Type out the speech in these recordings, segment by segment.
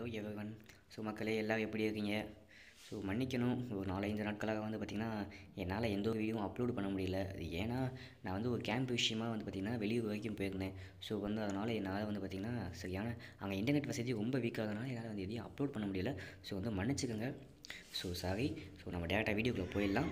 எவன் ஸோ மக்களே எல்லாம் எப்படி இருக்கீங்க ஸோ மன்னிக்கணும் ஒரு நாலஞ்சு நாட்களாக வந்து பார்த்திங்கன்னா என்னால் எந்த ஒரு வீடியோவும் அப்லோட் பண்ண முடியல அது ஏன்னா நான் வந்து ஒரு கேம்ப் விஷயமா வந்து பார்த்திங்கன்னா வெளியூர் வரைக்கும் போயிருந்தேன் ஸோ வந்து அதனால் என்னால் வந்து பார்த்திங்கன்னா சரியான அங்கே இன்டர்நெட் வசதி ரொம்ப வீக்காகிறதுனால என்னால் வந்து எதையும் அப்லோட் பண்ண முடியல ஸோ வந்து மன்னிச்சுக்கோங்க ஸோ சாரி ஸோ நம்ம டேரெக்டாக வீடியோக்குள்ளே போயிடலாம்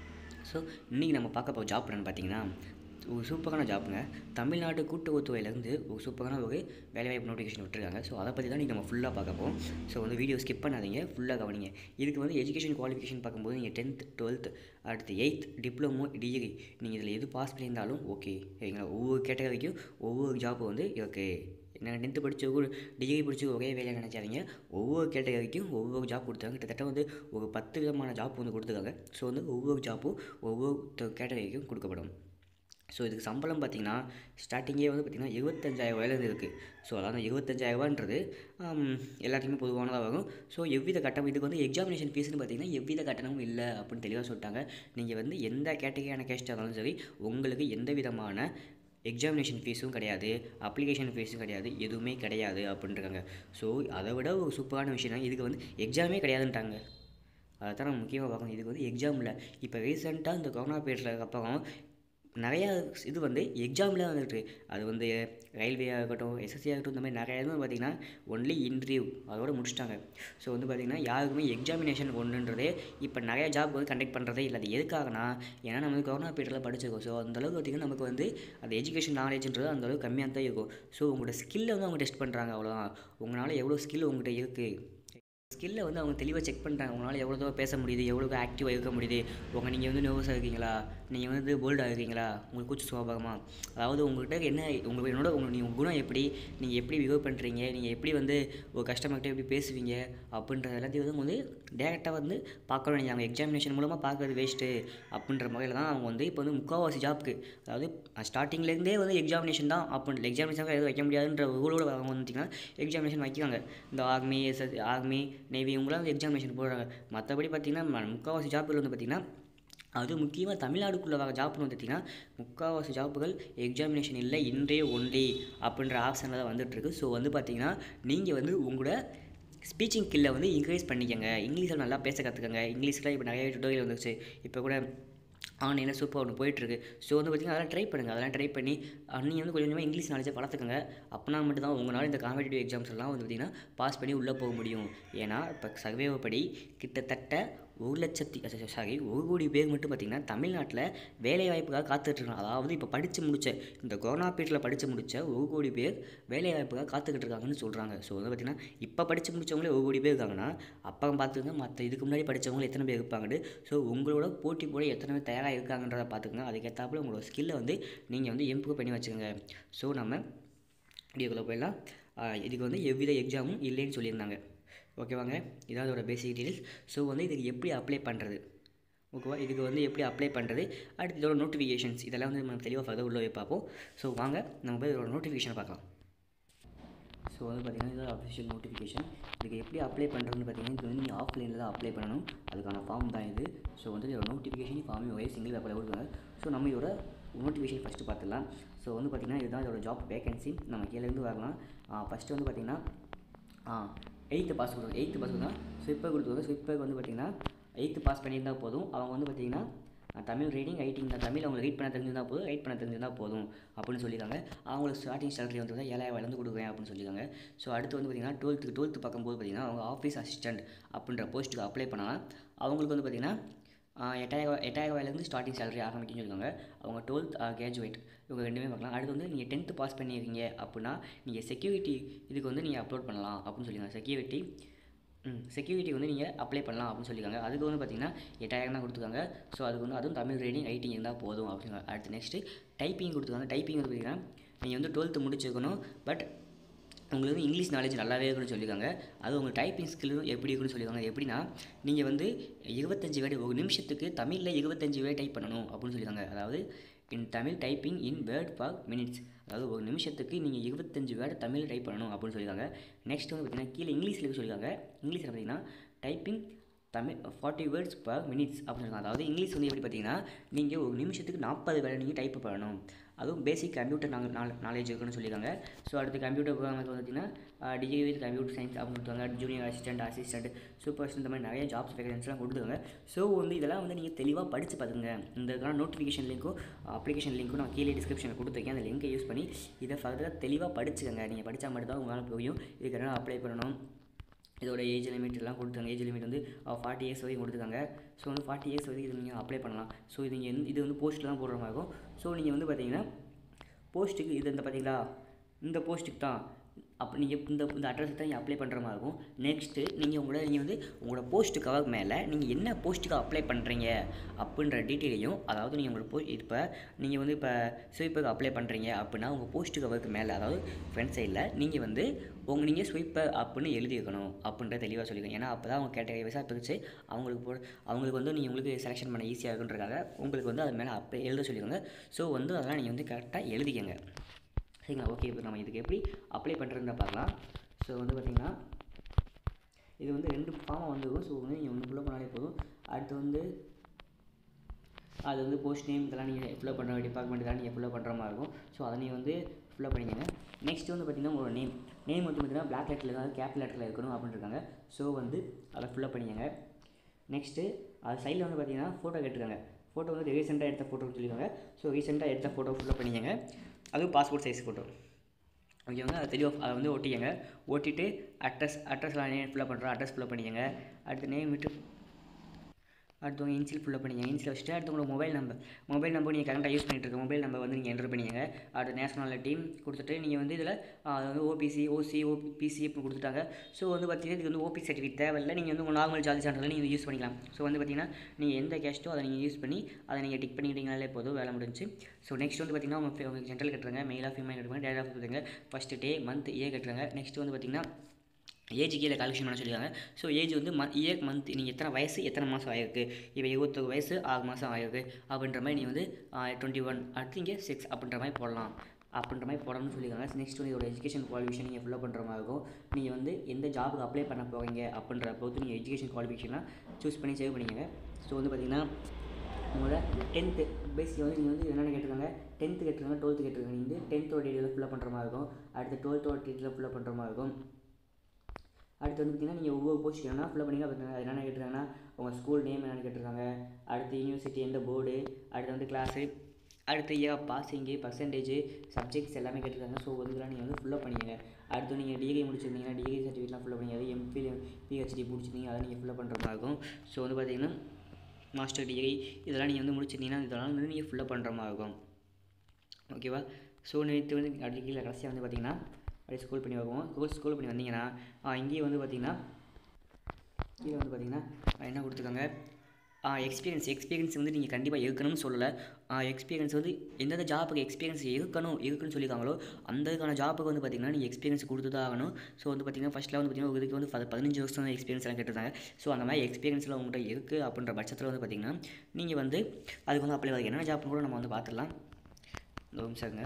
ஸோ இன்றைக்கி நம்ம பார்க்க போகிற ஜாப் என்னென்னு பார்த்தீங்கன்னா ஒரு சூப்பரான ஜாப்புங்க தமிழ்நாடு கூட்டுறவுத்துறையிலேருந்து ஒரு சூப்பரான ஒரு வேலைவாய்ப்பு நோட்டிஃபிகேஷன் விட்டுருக்காங்க ஸோ அதை பற்றி தான் நீங்கள் நம்ம ஃபுல்லாக பார்க்க போகிறோம் ஸோ வந்து வீடியோ ஸ்கிப் பண்ணாதீங்க ஃபுல்லாக கவனிங்க இதுக்கு வந்து எஜுகேஷன் குவாலிஃபிகேஷன் பார்க்கும்போது நீங்கள் டென்த் டுவெல்த் அடுத்து எயித் டிப்ளமோ டிகிரி நீங்கள் இதில் எது பாஸ் பண்ணியிருந்தாலும் ஓகே சரிங்களா ஒவ்வொரு கேட்டகரிக்கும் ஒவ்வொரு ஜாப் வந்து இருக்குது நான் டென்த்து படித்த ஒரு டிகிரி படித்து ஒரே வேலையை நினச்சாதீங்க ஒவ்வொரு கேட்டகரிக்கும் ஒவ்வொரு ஜாப் கொடுத்தாங்க கிட்டத்தட்ட வந்து ஒரு பத்து விதமான ஜாப் வந்து கொடுத்துருக்காங்க ஸோ வந்து ஒவ்வொரு ஜாப்பும் ஒவ்வொரு கேட்டகரிக்கும் கொடுக்கப்படும் ஸோ இதுக்கு சம்பளம் பார்த்திங்கன்னா ஸ்டார்டிங்கே வந்து பார்த்திங்கன்னா இருபத்தஞ்சாயிரம் ரூபாயிலேருந்து இருக்குது ஸோ அதாவது இருபத்தஞ்சாயிரரூபான்றது எல்லாத்துக்குமே பொதுவானதாக வரும் ஸோ எவ்வித கட்டணம் இதுக்கு வந்து எக்ஸாமினேஷன் ஃபீஸ்னு பார்த்திங்கன்னா எவ்வித கட்டணமும் இல்லை அப்படின்னு தெளிவாக சொல்லிட்டாங்க நீங்கள் வந்து எந்த கேட்டகரியான கேஸ்ட்டாக இருந்தாலும் சரி உங்களுக்கு எந்த விதமான எக்ஸாமினேஷன் ஃபீஸும் கிடையாது அப்ளிகேஷன் ஃபீஸும் கிடையாது எதுவுமே கிடையாது அப்படின்றாங்க ஸோ அதை விட ஒரு சூப்பரான விஷயம் இதுக்கு வந்து எக்ஸாமே கிடையாதுன்ட்டாங்க அதை தான் நம்ம முக்கியமாக பார்க்கணும் இதுக்கு வந்து எக்ஸாம் இல்லை இப்போ ரீசெண்டாக இந்த கொரோனா பீரியடில் அப்புறம் நிறையா இது வந்து எக்ஸாமில் வந்துட்டு அது வந்து ரயில்வேயாக இருக்கட்டும் எஸ்எஸ்சியாக இருக்கட்டும் இந்த மாதிரி நிறையா இது பார்த்திங்கன்னா ஒன்லி இன்டர்வியூ அதோட முடிச்சிட்டாங்க ஸோ வந்து பார்த்திங்கன்னா யாருக்குமே எக்ஸாமினேஷன் ஒன்றுன்றதே இப்போ நிறையா ஜாப் வந்து கண்டக்ட் பண்ணுறதே இல்லை அது எதுக்காகனா ஏன்னா நம்ம வந்து கொரோனா பீரியடில் படிச்சிருக்கோம் ஸோ அந்தளவுக்கு பார்த்திங்கன்னா நமக்கு வந்து அந்த எஜுகேஷன் நாலேஜ்ன்றது அந்தளவுக்கு கம்மியாக தான் இருக்கும் ஸோ உங்களோட ஸ்கில்லை வந்து அவங்க டெஸ்ட் பண்ணுறாங்க அவ்வளோதான் உங்களால் எவ்வளோ ஸ்கில் உங்கள்கிட்ட இருக்குது ஸ்கில்லை வந்து அவங்க தெளிவாக செக் பண்ணுறாங்க உங்களால் எவ்வளோ தூரம் பேச முடியுது எவ்வளோ ஆக்டிவாக இருக்க முடியுது உங்கள் நீங்கள் வந்து நர்வஸாக இருக்கீங்களா நீங்கள் வந்து போல்டாக இருக்கீங்களா உங்களுக்கு கூச்சு சுவாபகமா அதாவது உங்கள்கிட்ட என்ன உங்களுக்கு என்னோட உங்கள் நீங்கள் குணம் எப்படி நீங்கள் எப்படி பிஹேவ் பண்ணுறீங்க நீங்கள் எப்படி வந்து ஒரு கஸ்டமர்கிட்ட எப்படி பேசுவீங்க அப்படின்ற எல்லாத்தையும் வந்து வந்து டேரெக்டாக வந்து பார்க்கணும் நீங்கள் அவங்க எக்ஸாமினேஷன் மூலமாக பார்க்குறது வேஸ்ட்டு அப்படின்ற முறையில் தான் அவங்க வந்து இப்போ வந்து முக்கால்வாசி ஜாப்க்கு அதாவது ஸ்டார்டிங்லேருந்தே வந்து எக்ஸாமினேஷன் தான் அப்படின்னு எக்ஸாமினேஷன் எதுவும் வைக்க முடியாதுன்ற ரூலோட அவங்க வந்துட்டிங்கன்னா எக்ஸாமினேஷன் வைக்கிறாங்க இந்த ஆர்மி எஸ்எஸ் ஆர்மி நேவி இவங்களாம் வந்து எக்ஸாமினேஷன் போடுறாங்க மற்றபடி பார்த்திங்கன்னா முக்கால்வாசி ஜாப்புகள் வந்து பார்த்திங்கன்னா அது முக்கியமாக தமிழ்நாடுக்குள்ளே வர ஜாப்னு வந்து பார்த்திங்கன்னா முக்கால்வாசி ஜாப்புகள் எக்ஸாமினேஷன் இல்லை இன்றே ஒன்றே அப்படின்ற ஆப்ஷனில் தான் வந்துட்டுருக்கு ஸோ வந்து பார்த்திங்கன்னா நீங்கள் வந்து உங்களோட ஸ்பீச்சிங் ஸ்கில்லை வந்து இன்க்ரீஸ் பண்ணிக்கோங்க இங்கிலீஷில் நல்லா பேச கற்றுக்கங்க இங்கிலீஷில் இப்போ நிறைய டுட்டோரியல் வந்துச்சு இப்போ கூட ஆன்லைனில் சூப்பர் ஒன்று போயிட்டுருக்கு ஸோ வந்து பார்த்திங்கன்னா அதெல்லாம் ட்ரை பண்ணுங்கள் அதெல்லாம் ட்ரை பண்ணி நீங்கள் வந்து கொஞ்சம் கொஞ்சமாக இங்கிலீஷ் நாலேஜை வளர்த்துக்கங்க அப்படின்னா மட்டும் தான் உங்களால் இந்த காம்படிட்டிவ் எக்ஸாம்ஸ் எல்லாம் வந்து பார்த்திங்கன்னா பாஸ் பண்ணி உள்ளே போக முடியும் ஏன்னா இப்போ சர்வேவப்படி கிட்டத்தட்ட ஒரு லட்சத்தி சாரி ஒரு கோடி பேர் மட்டும் பார்த்திங்கன்னா தமிழ்நாட்டில் வேலை வாய்ப்புக்காக காத்துட்ருக்காங்க அதாவது இப்போ படித்து முடித்த இந்த கொரோனா பீரியடில் படித்து முடித்த ஒரு கோடி பேர் வேலை வாய்ப்புக்காக காத்துக்கிட்டு இருக்காங்கன்னு சொல்கிறாங்க ஸோ வந்து பார்த்திங்கன்னா இப்போ படித்து முடித்தவங்களே ஒரு கோடி பேர் இருக்காங்கன்னா அப்புறம் பார்த்துங்க மற்ற இதுக்கு முன்னாடி படித்தவங்க எத்தனை பேர் இருப்பாங்கன்னு ஸோ உங்களோட போட்டி போட எத்தனை பேர் தயாராக இருக்காங்கன்றதை பார்த்துக்கங்க அதுக்கேற்றாப்புல உங்களோட ஸ்கில்லை வந்து நீங்கள் வந்து இம்ப்ரூவ் பண்ணி வச்சுக்கோங்க ஸோ நம்ம வீடியோக்குள்ளே போயிடலாம் இதுக்கு வந்து எவ்வித எக்ஸாமும் இல்லைன்னு சொல்லியிருந்தாங்க ஓகேவாங்க இதான் அதோட பேசிக் டீட்டெயில்ஸ் ஸோ வந்து இதுக்கு எப்படி அப்ளை பண்ணுறது ஓகேவா இதுக்கு வந்து எப்படி அப்ளை பண்ணுறது அடுத்து இதோட நோட்டிஃபிகேஷன்ஸ் இதெல்லாம் வந்து நம்ம தெளிவாக ஃபர்தர் உள்ளே போய் பார்ப்போம் ஸோ வாங்க நம்ம போய் இதோட நோட்டிஃபிகேஷனை பார்க்கலாம் ஸோ வந்து பார்த்திங்கன்னா இதோட அஃபிஷியல் நோட்டிஃபிகேஷன் இதுக்கு எப்படி அப்ளை பண்ணுறதுன்னு பார்த்தீங்கன்னா இது வந்து நீங்கள் ஆஃப்லைனில் தான் அப்ளை பண்ணணும் அதுக்கான ஃபார்ம் தான் இது ஸோ வந்து இதோட நோட்டிஃபிகேஷன் ஃபார்மே ஒரே சிங்கிள் பேப்பரில் கொடுக்குறாங்க ஸோ நம்ம இதோட நோட்டிஃபிகேஷன் ஃபஸ்ட்டு பார்த்துடலாம் ஸோ வந்து பார்த்திங்கன்னா இதுதான் இதோட ஜாப் வேகன்சி நம்ம கீழேருந்து வரலாம் ஃபஸ்ட்டு வந்து பார்த்திங்கன்னா எயித்து பாஸ் கொடுக்குறாங்க எயித்து பாஸ் கொடுத்தா ஸ்விப்பர் கொடுத்துருவாங்க ஸ்விப்பருக்கு வந்து பார்த்திங்கன்னா எயித்து பாஸ் பண்ணியிருந்தால் போதும் அவங்க வந்து பார்த்திங்கன்னா தமிழ் ரீடிங் ரைட்டிங் தான் தமிழ் அவங்க ரீட் பண்ண தெரிஞ்சிருந்தால் போதும் ரைட் பண்ண தெரிஞ்சிருந்தால் போதும் அப்படின்னு சொல்லியிருக்காங்க அவங்களுக்கு ஸ்டார்டிங் சேலரி வந்து ஏழாயிரம் வளர்ந்து கொடுக்குறேன் அப்படின்னு சொல்லியிருக்காங்க ஸோ அடுத்து வந்து பார்த்திங்கன்னா டுவெல்த்துக்கு டுவெல்த்து பார்க்கும்போது பார்த்திங்கன்னா அவங்க ஆஃபீஸ் அசிஸ்டன்ட் அப்படின்ற போஸ்ட்டுக்கு அப்ளை பண்ணலாம் அவங்களுக்கு வந்து பார்த்திங்கன்னா எட்டாயிரம் எட்டாயிரம் ரூபாயிலேருந்து ஸ்டார்டிங் சேலரி ஆரம்பிக்குன்னு சொல்லுவாங்க அவங்க டுவெல்த் கிராஜுவேட் இவங்க ரெண்டுமே பார்க்கலாம் அடுத்து வந்து நீங்கள் டென்த்து பாஸ் பண்ணியிருக்கீங்க அப்படின்னா நீங்கள் செக்யூரிட்டி இதுக்கு வந்து நீங்கள் அப்லோட் பண்ணலாம் அப்படின்னு சொல்லியிருக்காங்க செக்யூரிட்டி செக்யூரிட்டி வந்து நீங்கள் அப்ளை பண்ணலாம் அப்படின்னு சொல்லியிருக்காங்க அதுக்கு வந்து பார்த்திங்கன்னா எட்டாயிரம் தான் கொடுத்துருக்காங்க ஸோ அதுக்கு வந்து அதுவும் தமிழ் ரீடிங் ரைட்டிங் இருந்தால் போதும் அப்படின்னு அடுத்து நெக்ஸ்ட்டு டைப்பிங் கொடுத்துருக்காங்க டைப்பிங் வந்து பார்த்திங்கன்னா நீங்கள் வந்து டுவெல்த்து முடிச்சிருக்கணும் பட் உங்களுக்கு வந்து இங்கிலீஷ் நாலேஜ் நல்லாவே இருக்குன்னு சொல்லியிருக்காங்க அது உங்கள் டைப்பிங் ஸ்கில்லும் எப்படி இருக்குன்னு சொல்லியிருக்காங்க எப்படின்னா நீங்கள் வந்து இருபத்தஞ்சி வேர்டு ஒரு நிமிஷத்துக்கு தமிழில் இருபத்தஞ்சி வேர்டு டைப் பண்ணணும் அப்படின்னு சொல்லியிருக்காங்க அதாவது in Tamil typing in word for minutes அதாவது ஒரு நிமிஷத்துக்கு நீங்கள் இருபத்தஞ்சி வேர்டு தமிழ் டைப் பண்ணணும் அப்படின்னு சொல்லியிருக்காங்க நெக்ஸ்ட் வந்து பார்த்திங்கன்னா கீழே இங்கிலீஷில் சொல்லியிருக்காங்க இங்கிலீஷில் பார்த்திங்கன்னா typing Tamil forty words per minutes அப்படின்னு சொல்லுவாங்க அதாவது இங்கிலீஷ் வந்து எப்படி பார்த்தீங்கன்னா நீங்கள் ஒரு நிமிஷத்துக்கு நாற்பது வேலை நீங்கள் டைப் பண்ணணும் அதுவும் பேசிக் கம்ப்யூட்டர் நாலேஜ் இருக்குன்னு சொல்லியிருக்காங்க ஸோ அடுத்து கம்ப்யூட்டர் ப்ரோக்ராமுக்கு வந்து பார்த்தீங்கன்னா டிகிரி வித் கம்ப்யூட்டர் சயின்ஸ் அப்படின்னு கொடுத்தாங்க ஜூனியர் அசிஸ்டன்ட் அசிஸ்டன்ட் சூப்பர் இந்த மாதிரி நிறைய ஜாப்ஸ் வேகன்ஸ்லாம் கொடுத்துருக்காங்க ஸோ வந்து இதெல்லாம் வந்து நீங்கள் தெளிவாக படித்து பார்த்துங்க இந்த இதெல்லாம் நோட்டிஃபிகேஷன் லிங்க்கும் அப்ளிகேஷன் லிங்க்கும் நான் கீழே டிஸ்கிரிப்ஷனில் கொடுத்துருக்கேன் அந்த லிங்கை யூஸ் பண்ணி இதை ஃபர்தராக தெளிவாக படிச்சுக்கங்க நீங்கள் படித்தா மட்டும் தான் உங்களால் புரியும் இதுக்கு என்ன அப்ளை பண்ணணும் இதோட ஏஜ் லிமிட் எல்லாம் கொடுத்தாங்க ஏஜ் லிமிட் வந்து ஃபார்ட்டி இயர்ஸ் வரைக்கும் கொடுத்துருக்காங்க ஸோ வந்து ஃபார்ட்டி இயர்ஸ் வரைக்கும் இது நீங்கள் அப்ளை பண்ணலாம் ஸோ இது நீங்கள் இது வந்து போஸ்ட்டில் தான் போடுற மாதிரி இருக்கும் ஸோ நீங்கள் வந்து பார்த்தீங்கன்னா போஸ்ட்டுக்கு இது இந்த பார்த்தீங்களா இந்த போஸ்ட்டுக்கு தான் அப்போ நீங்கள் இந்த இந்த அட்ரஸ் தான் நீங்கள் அப்ளை பண்ணுற மாதிரி இருக்கும் நெக்ஸ்ட்டு நீங்கள் உங்களோட நீங்கள் வந்து உங்களோட போஸ்ட்டு கவர் மேலே நீங்கள் என்ன போஸ்ட்டுக்கு அப்ளை பண்ணுறீங்க அப்படின்ற டீட்டெயிலையும் அதாவது நீங்கள் உங்களோட போ இப்போ நீங்கள் வந்து இப்போ ஸ்வீப்பருக்கு அப்ளை பண்ணுறீங்க அப்படின்னா உங்கள் போஸ்ட்டு கவருக்கு மேலே அதாவது ஃப்ரண்ட் சைடில் நீங்கள் வந்து உங்கள் நீங்கள் ஸ்வீப்பர் அப்படின்னு எழுதியிருக்கணும் அப்படின்ற தெளிவாக சொல்லிக்கணும் ஏன்னா அப்போ தான் அவங்க கேட்டகரி வைஸாக பிரித்து அவங்களுக்கு போ அவங்களுக்கு வந்து நீங்கள் உங்களுக்கு செலெக்ஷன் பண்ண ஈஸியாக இருக்குன்றக்காக உங்களுக்கு வந்து அது மேலே அப்ளை எழுத சொல்லிக்கோங்க ஸோ வந்து அதெல்லாம் நீங்கள் வந்து கரெக்டாக எழுதிக்கங்க சரிங்களா ஓகே இப்போ நம்ம இதுக்கு எப்படி அப்ளை பண்ணுறதுன்னு பார்க்கலாம் ஸோ வந்து பார்த்திங்கன்னா இது வந்து ரெண்டு ஃபார்மாக வந்துருக்கும் ஸோ வந்து நீங்கள் ஒன்று ஃபில்லப் பண்ணாலே போதும் அடுத்து வந்து அது வந்து போஸ்ட் நேம் இதெல்லாம் நீங்கள் ஃபில்லப் பண்ணுற டிபார்ட்மெண்ட் இதெல்லாம் நீங்கள் ஃபில்லப் பண்ணுற மாதிரி இருக்கும் ஸோ அதை நீங்கள் வந்து ஃபில்லப் பண்ணிக்கங்க நெக்ஸ்ட் வந்து பார்த்திங்கன்னா உங்களோட நேம் நேம் வந்து பார்த்திங்கன்னா பிளாக் லெட்டரில் அதாவது கேப் லெட்டரில் இருக்கணும் அப்படின்னு இருக்காங்க ஸோ வந்து அதை ஃபில்லப் பண்ணிக்கங்க நெக்ஸ்ட்டு அது சைடில் வந்து பார்த்திங்கன்னா ஃபோட்டோ கேட்டிருக்காங்க ஃபோட்டோ வந்து ரீசெண்டாக எடுத்த ஃபோட்டோன்னு சொல்லியிருக்காங்க ஸோ ரீசெண்டாக எடுத்த ஃபோட்டோ ஃபில்லப் பண்ணிக்கங்க அதுவும் பாஸ்போர்ட் சைஸ் ஃபோட்டோ ஓகேவாங்க அதை தெளிவாக அதை வந்து ஒட்டிக்கங்க ஓட்டிட்டு அட்ரஸ் அட்ரஸ்லாம் நேம் ஃபில்லப் பண்ணுறோம் அட்ரஸ் ஃபில்லப் பண்ணிக்கங்க அடுத்து நேம் விட்டு அடுத்தவங்க இன்சில் ஃபில்லப் பண்ணிங்க இன்சில் வச்சுட்டு அடுத்து உங்களோட மொபைல் நம்பர் மொபைல் நம்பர் நீங்கள் கரெக்டாக யூஸ் பண்ணிட்டு இருக்க மொபைல் நம்பர் வந்து நீங்கள் என்ட்ரு பண்ணிங்க அடுத்து நேஷனாலிட்டி கொடுத்துட்டு நீங்கள் வந்து இதில் அது வந்து ஓபிசி ஓசி ஓபிசி இப்போ கொடுத்துட்டாங்க ஸோ வந்து பார்த்தீங்கன்னா இதுக்கு வந்து ஓபிசி சர்டிஃபிகேட் தேவையில்லை நீங்கள் வந்து உங்கள் நார்மல் ஜாதி சான்றிதழ் நீங்கள் யூஸ் பண்ணிக்கலாம் ஸோ வந்து பார்த்தீங்கன்னா நீங்கள் எந்த கேஸ்ட்டோ அதை நீங்கள் யூஸ் பண்ணி அதை நீங்கள் டிக் பண்ணிக்கிட்டீங்கனாலே போதும் வேலை முடிஞ்சு ஸோ நெக்ஸ்ட் வந்து பார்த்தீங்கன்னா உங்கள் உங்களுக்கு ஜென்ரல் கட்டுறாங்க மெயிலாக ஃபீமேல் கட்டுறாங்க டேட் ஆஃப் கட்டுறாங்க ஃபஸ்ட்டு டே மந்த் ஏ கட்டுறாங்க நெக்ஸ்ட் வந்து பார்த்தீங்கன்னா ஏஜ் கீழே கால்குலேஷன் பண்ண சொல்லியிருக்காங்க ஸோ ஏஜ் வந்து ம இயர் மந்த் நீங்கள் எத்தனை வயசு எத்தனை மாதம் ஆகிருக்கு இப்போ இருபத்தொரு வயசு ஆறு மாதம் ஆகிருக்கு அப்படின்ற மாதிரி நீ வந்து டுவெண்ட்டி ஒன் அடுத்து இங்கே சிக்ஸ் அப்படின்ற மாதிரி போடலாம் அப்படின்ற மாதிரி போடணும்னு சொல்லியிருக்காங்க நெக்ஸ்ட் வந்து இதோட எஜுகேஷன் குவாலிஃபிகேஷன் நீங்கள் ஃபில்லப் பண்ணுற மாதிரி இருக்கும் நீங்கள் வந்து எந்த ஜாபுக்கு அப்ளை பண்ண போகிறீங்க அப்படின்ற பொறுத்து நீங்கள் எஜுகேஷன் குவாலிஃபிகேஷனாக சூஸ் பண்ணி சேவ் பண்ணிக்கங்க ஸோ வந்து பார்த்தீங்கன்னா உங்களோட டென்த்து பேசிக் வந்து நீங்கள் வந்து என்னென்ன கேட்டிருக்காங்க டென்த்து கேட்டிருக்காங்க டுவெல்த்து கேட்டிருக்காங்க நீங்கள் வந்து டென்த்தோட டீட்டெயில் ஃபில்லப் பண்ணுற மாதிரி இருக்கும் அடுத்து டுவெல்த்தோட டீட்டெயில் ஃபில்லப் பண்ணுற மாதிரி இருக்கும் அடுத்து வந்து பார்த்திங்கன்னா நீங்கள் ஒவ்வொரு போஸ்ட் என்ன ஃபில்லப் பண்ணி பார்த்துங்க என்னென்ன கேட்டிருக்காங்கன்னா உங்கள் ஸ்கூல் நேம் என்னென்னு கேட்டிருக்காங்க அடுத்து யூனிவர்சிட்டி எந்த போர்டு அடுத்து வந்து கிளாஸு அடுத்து இயர் பாசிங்கு பர்சன்டேஜ் சப்ஜெக்ட்ஸ் எல்லாமே கேட்டிருக்காங்க ஸோ வந்து இதெல்லாம் நீங்கள் வந்து ஃபில்லப் பண்ணிக்கங்க அடுத்து நீங்கள் டிகிரி முடிச்சிருந்தீங்கன்னா டிகிரி சர்டிஃபிகேட்லாம் ஃபில்லப் பண்ணி அது எம்பில் பிஹெச்டி முடிச்சிருந்தீங்க அதை நீங்கள் ஃபில்லப் பண்ணுற மாதிரி இருக்கும் ஸோ வந்து பார்த்திங்கன்னா மாஸ்டர் டிகிரி இதெல்லாம் நீங்கள் வந்து முடிச்சிருந்தீங்கன்னா இதெல்லாம் வந்து நீங்கள் ஃபில்லப் பண்ணுற மாதிரி இருக்கும் ஓகேவா ஸோ நேற்று வந்து அடுத்த கீழே கடைசியாக வந்து பார்த்திங்கன்னா அப்படியே ஸ்கூல் பண்ணி வருவோம் ஸ்கூல் ஸ்கூல் பண்ணி வந்தீங்கன்னா இங்கேயும் வந்து பார்த்திங்கன்னா கீழே வந்து பார்த்திங்கன்னா என்ன கொடுத்துருக்காங்க எக்ஸ்பீரியன்ஸ் எக்ஸ்பீரியன்ஸ் வந்து நீங்கள் கண்டிப்பாக இருக்கணும்னு சொல்லலை எக்ஸ்பீரியன்ஸ் வந்து எந்தெந்த ஜாப்புக்கு எக்ஸ்பீரியன்ஸ் இருக்கணும் இருக்குன்னு சொல்லியிருக்காங்களோ அந்த இதுக்கான ஜாப்புக்கு வந்து பார்த்திங்கன்னா நீங்கள் எக்ஸ்பீரியன்ஸ் கொடுத்து தான் ஆகணும் ஸோ வந்து பார்த்திங்கன்னா ஃபஸ்ட்டில் வந்து பார்த்திங்கன்னா ஒரு இதுக்கு வந்து ப- பதினஞ்சு வருஷம் எக்ஸ்பீரியன்ஸ் எல்லாம் கேட்டிருந்தாங்க ஸோ அந்த மாதிரி எக்ஸ்பீரியன்ஸ்லாம் உங்கள்கிட்ட இருக்குது அப்படின்ற பட்சத்தில் வந்து பார்த்திங்கன்னா நீங்கள் வந்து அதுக்கு வந்து அப்ளை ஆகி என்ன ஜாப்னு கூட நம்ம வந்து பார்த்துடலாம் இந்த ஒரு நிமிஷங்க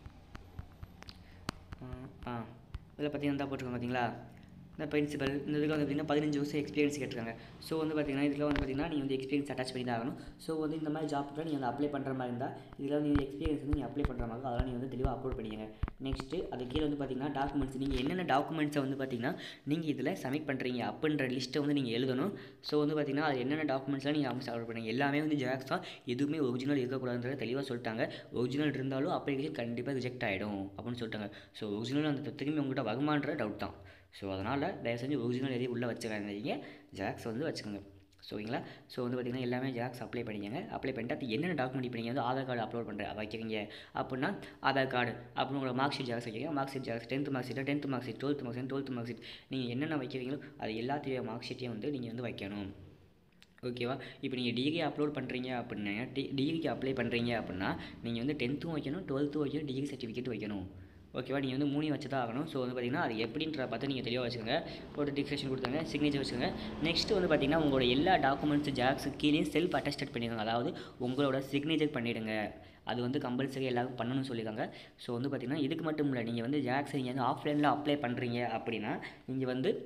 ஆ இதில் பார்த்தீங்கன்னா தான் போட்டிருக்காங்க பார்த்தீங்களா இந்த பிரின்சிபல் இந்த இதுக்கு வந்து பார்த்திங்கன்னா பதினஞ்சு வருஷம் எக்ஸ்பீரியன்ஸ் கேட்டிருக்காங்க ஸோ வந்து பார்த்திங்கன்னா இதில் வந்து பார்த்திங்கன்னா நீங்கள் வந்து எக்ஸ்பீரியன்ஸ் அட்டாச் பண்ணி தான் ஆகணும் ஸோ வந்து இந்த மாதிரி ஜாப்புக்கு நீங்கள் வந்து அப்ளை பண்ணுற மாதிரி இருந்தால் இதில் வந்து நீங்கள் எக்ஸ்பீரியன்ஸ் வந்து நீங்கள் அப்ளை பண்ணுற மாதிரி இருக்கும். அதெல்லாம் நீங்கள் வந்து தெளிவாக அப்லோட் பண்ணிக்கங்க நெக்ஸ்ட்டு அது கீழே வந்து பார்த்திங்கன்னா டாக்குமெண்ட்ஸ் நீங்கள் என்னென்ன டாக்குமெண்ட்ஸை வந்து பார்த்திங்கன்னா நீங்கள் இதில் சப்மிட் பண்ணுறீங்க அப்படின்ற லிஸ்ட்டை வந்து நீங்கள் எழுதணும் ஸோ வந்து பார்த்திங்கன்னா அது என்னென்ன டாக்குமெண்ட்ஸ்லாம் நீங்கள் அவங்க அப்லோட் பண்ணுங்க எல்லாமே வந்து ஜெராக்ஸ் தான் எதுவுமே ஒரிஜினல் இருக்கக்கூடாதுன்றத தெளிவாக சொல்லிட்டாங்க ஒரிஜினல் இருந்தாலும் அப்ளிகேஷன் கண்டிப்பாக ரிஜெக்ட் ஆகிடும் அப்படின்னு சொல்லிட்டாங்க ஸோ ஒரிஜினல் அந்த திரும்பி உங்கள்கிட்ட வருமான்ற டவுட் தான் ஸோ அதனால் தயவு செஞ்சு ஒரிஜினல் எதையும் உள்ளே வச்சுக்காதீங்க ஜெராக்ஸ் வந்து வச்சுக்கோங்க ஸோ ஓகேங்களா ஸோ வந்து பார்த்திங்கன்னா எல்லாமே ஜெராக்ஸ் அப்ளை பண்ணிக்கங்க அப்ளை பண்ணிட்டு அது என்னென்ன டாக்குமெண்ட் இப்போ நீங்கள் வந்து ஆதார் கார்டு அப்லோட் பண்ணுற வைக்கிறீங்க அப்படின்னா ஆதார் கார்டு அப்புறம் உங்களோட மார்க் ஷீட் ஜெராக்ஸ் வைக்கிறீங்க mark sheet xerox tenth mark sheet tenth mark sheet twelfth mark sheet twelfth mark sheet நீங்கள் என்னென்ன வைக்கிறீங்களோ அது எல்லாத்தையும் மார்க் ஷீட்டையும் வந்து நீங்கள் வந்து வைக்கணும் ஓகேவா இப்போ நீங்கள் டிகிரி அப்லோட் பண்ணுறீங்க அப்படின்னா டி டிகிரிக்கு அப்ளை பண்ணுறீங்க அப்படின்னா நீங்கள் வந்து டென்த்தும் வைக்கணும் டுவெல்த்தும் வைக்கணும் டிகிரி சர்டிஃபிகேட் வைக்கணும் ஓகேவா நீங்கள் வந்து மூணு வச்சு தான் ஆகணும் ஸோ வந்து பார்த்தீங்கன்னா அது எப்படின்ற பார்த்து நீங்கள் தெளிவாக வச்சுக்கோங்க ஒரு டிஸ்கிரிப்ஷன் கொடுத்தாங்க சிக்னேச்சர் வச்சுக்கோங்க நெக்ஸ்ட் வந்து பார்த்தீங்கன்னா உங்களோட எல்லா டாக்குமெண்ட்ஸ் ஜாக்ஸ் கீழே செல்ஃப் அட்டஸ்டட் பண்ணிடுங்க அதாவது உங்களோட சிக்னேச்சர் பண்ணிவிடுங்க அது வந்து கம்பல்சரி எல்லாரும் பண்ணணும்னு சொல்லியிருக்காங்க ஸோ வந்து பார்த்தீங்கன்னா இதுக்கு மட்டும் இல்லை நீங்கள் வந்து ஜாக்ஸ் நீங்கள் வந்து ஆஃப்லைனில் அப்ளை பண்ணுறீங்க அப்படின்னா நீங்கள் வந்து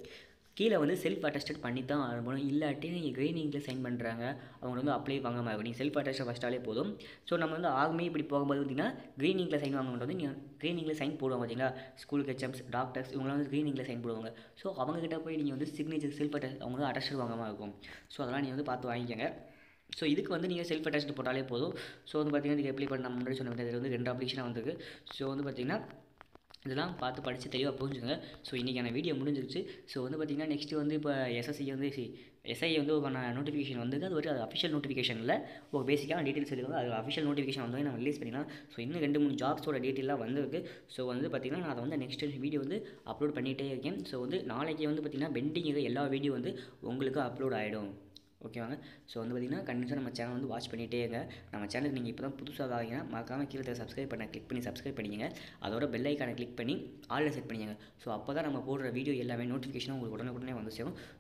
கீழே வந்து செல்ஃப் அட்டஸ்டட் பண்ணி தான் ஆரம்பணும் இல்லாட்டி நீங்கள் க்ரீனிங்கில் சைன் பண்ணுறாங்க அவங்க வந்து அப்ளை வாங்க மாதிரி நீங்கள் செல்ஃப் அட்டஸ்டட் ஃபஸ்ட்டாலே போதும் ஸோ நம்ம வந்து ஆகுமே இப்படி போகும்போது பார்த்தீங்கன்னா க்ரீனிங்கில் சைன் வாங்க வந்து நீங்கள் க்ரீனிங்கில் சைன் போடுவாங்க பார்த்தீங்களா ஸ்கூல் ஹெச்எம்ஸ் டாக்டர்ஸ் இவங்களாம் வந்து க்ரீனிங்கில் சைன் போடுவாங்க ஸோ அவங்ககிட்ட போய் நீங்கள் வந்து சிக்னேச்சர் செல்ஃப் அட்டஸ்ட் அவங்க வந்து அட்டஸ்டட் வாங்க மாதிரி இருக்கும் ஸோ அதெல்லாம் நீங்கள் வந்து பார்த்து வாங்கிக்கோங்க ஸோ இதுக்கு வந்து நீங்கள் செல்ஃப் அட்டஸ்ட் போட்டாலே போதும் ஸோ வந்து பார்த்தீங்கன்னா இதுக்கு அப்ளை பண்ண நம்ம முன்னாடி சொன்ன மாதிரி இது வந்து ரெண்டு அப்ளிகேஷனாக வந்திருக்கு ஸோ வந்து பார்த்தீங்கன்னா இதெல்லாம் பார்த்து படித்து தெளிவாக புரிஞ்சுங்க ஸோ இன்றைக்கான வீடியோ முடிஞ்சிருச்சு ஸோ வந்து பார்த்திங்கன்னா நெக்ஸ்ட்டு வந்து இப்போ எஸ்எஸ்சி வந்து எஸ்ஐ வந்து ஒரு நோட்டிஃபிகேஷன் வந்து அது ஒரு அது அஃபிஷியல் நோட்டிஃபிகேஷனில் ஒரு பேசிக்கான டீட்டெயில்ஸ் இருக்காங்க அது அஃபிஷியல் நோட்டிஃபிகேஷன் வந்து நம்ம ரிலீஸ் பண்ணிக்கலாம் ஸோ இன்னும் ரெண்டு மூணு ஜாப்ஸோட டீட்டெயிலாக வந்திருக்கு ஸோ வந்து பார்த்திங்கன்னா நான் அதை வந்து நெக்ஸ்ட் வீடியோ வந்து அப்லோட் பண்ணிகிட்டே இருக்கேன் ஸோ வந்து நாளைக்கு வந்து பார்த்திங்கன்னா பெண்டிங் எல்லா வீடியோ வந்து உங்களுக்கு அப்லோட் ஆகிடும் ஓகேவாங்க ஸோ வந்து பார்த்திங்கன்னா கண்டிப்பாக நம்ம சேனல் வந்து வாட்ச் பண்ணிகிட்டே இருங்க நம்ம சேனலுக்கு நீங்கள் இப்போ தான் புதுசாக ஆகிங்கன்னா மறக்காமல் கீழே சப்ஸ்கிரைப் பண்ண கிளிக் பண்ணி சப்ஸ்கிரைப் பண்ணிக்கங்க அதோட பெல் ஐக்கானை கிளிக் பண்ணி ஆலில் செட் பண்ணிக்கங்க ஸோ அப்போ தான் நம்ம போடுற வீடியோ எல்லாமே நோட்டிஃபிகேஷனும் உங்களுக்கு உடனுக்குடனே வந்து சேரும்